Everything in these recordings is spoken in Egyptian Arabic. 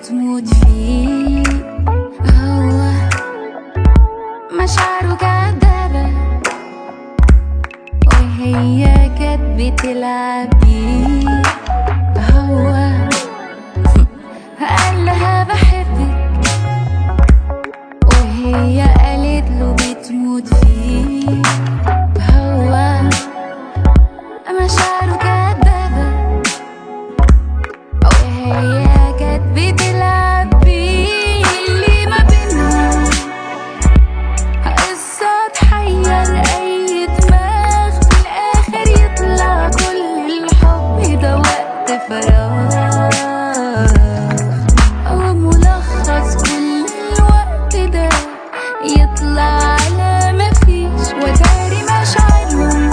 بتموت فيه هو مشاعره كدابة وهي كانت بتلعب بيه هو قال لها بحبك وهي قالت له بتموت فيه هو مشاعره كدابة وهي كانت بتلعب بيه اللي ما بينهم قصة تحير أي دماغ في الآخر يطلع كل الحب ده وقت فراغ وملخص كل الوقت ده يطلع على مفيش وداري مشاعرهم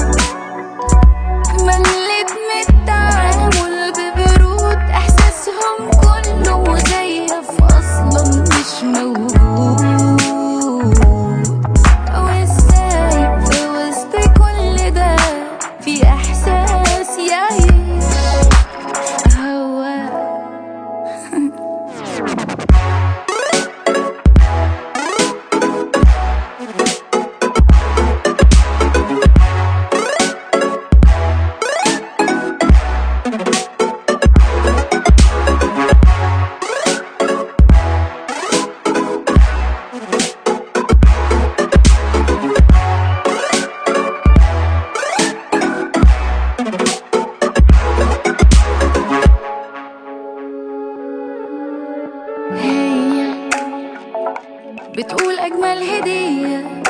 ملت من التعامل ببرود احساسهم كله مزيف اصلا مش موجود وازاي في وسط كل ده في احساس يعيش هو هي بتقول أجمل هدية